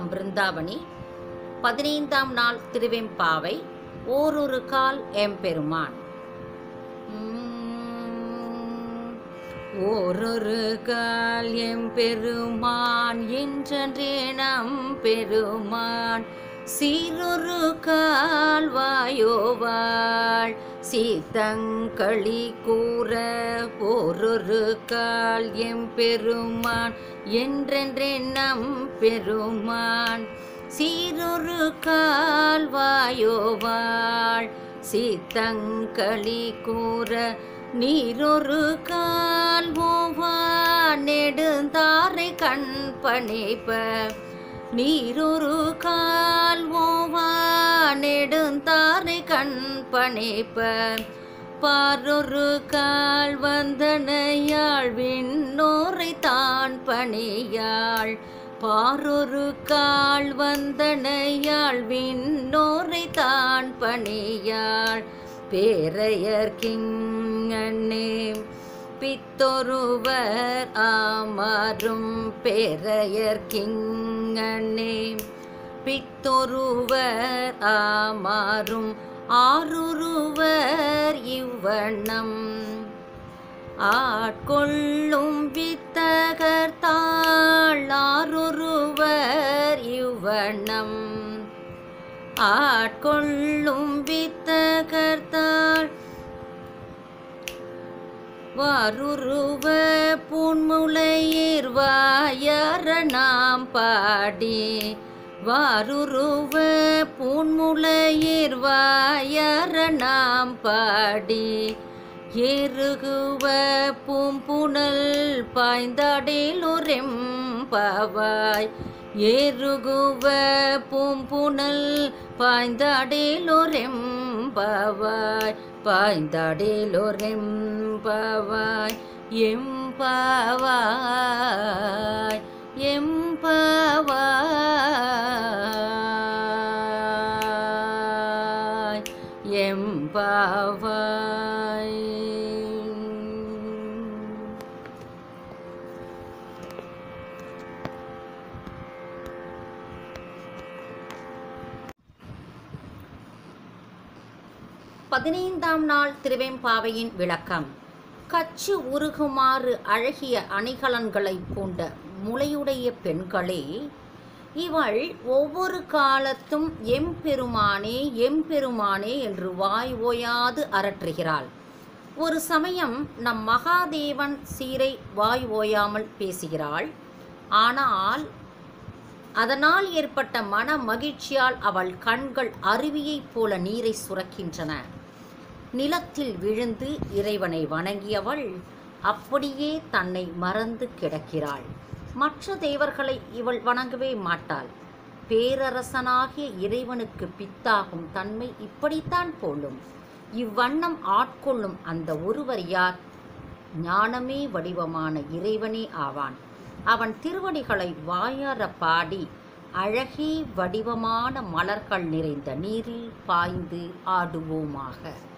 ராகம் பிருந்தாவனி பதினைந்தாம் நாள் திருவெம்பாவை ஓரொரு கால் எம்பெருமான் உம், ஓரொரு கால் எம்பெருமான் என்றே நம் பெருமான் சீரொரு கால் வாயோவாள் சீத்தங்களி கூற ஓரொரு கால் எம்பெருமான் என்றென்றே நம் பெருமான் சீரொரு கால் வாயோவாள் சீத்தங்களி கூற நீரொரு கால் ஓவா நெடுந்தாரை கண் பணிப்ப நீரொரு கால் ஓவா நெடுந்தாரை கண் பணிப்ப பாரொரு கால் வந்தனையாள் விண்ணோரை தான் பணியாள் பாரொரு கால் வந்தனையாள் விண்ணோரை தான் பணியாள் பேரையர் கிங்கண்ணே பித்தொருவர் ஆமாறும் பேரையர் கிங்கண்ணே பித்தொருவர் ஆமாறும் ஆருருவர் இவ்வண்ணம் ஆட்கொள்ளும் வித்தகர் தாள் ஆருருவர் இவ்வண்ணம் ஆட்கொள்ளும் வித்தகர் தாள் வாருருவ பூன்முலையீர் வாயர நாம் பாடி வாருருவ பூன்முலையீர் வாயர நாம் பாடி ஏறுகுவ பூம்புணல் பாய்ந்தடேலொரெம் பாவாய் ஏறுகுவ பூம்புணல் பாய்ந்தடேலொரெம் பாவாய் பாய்ந்தடேலொரெம் பாவாய் எம் பாவாய் எம் பாவாய் எம் பாவாய் பதினைந்தாம் நாள் திருவெம்பாவையின் விளக்கம் கச்சு உருகுமாறு அழகிய அணிகலன்களைப் பூண்ட முளையுடைய பெண்களே இவள் ஒவ்வொரு காலத்தும் எம்பெருமானே எம்பெருமானே என்று வாய் ஓயாது அரற்றுகிறாள் ஒரு சமயம் நம் மகாதேவன் சீரை வாய் ஓயாமல் பேசுகிறாள் ஆனால் அதனால் ஏற்பட்ட மன மகிழ்ச்சியால் அவள் கண்கள் அருவியைப் போல நீரை சுரக்கின்றன நிலத்தில் விழுந்து இறைவனை வணங்கியவள் அப்படியே தன்னை மறந்து கிடக்கிறாள் மற்ற தேவர்களை இவள் வணங்கவே மாட்டாள் பேரரசனாகிய இறைவனுக்கு பித்தாகும் தன்மை இப்படித்தான் போலும் இவ்வண்ணம் ஆட்கொள்ளும் அந்த ஒருவர் யார் ஞானமே வடிவமான இறைவனே ஆவான் அவன் திருவடிகளை வாயார பாடி அழகே வடிவமான மலர்கள் நிறைந்த நீரில் பாய்ந்து ஆடுவோமாக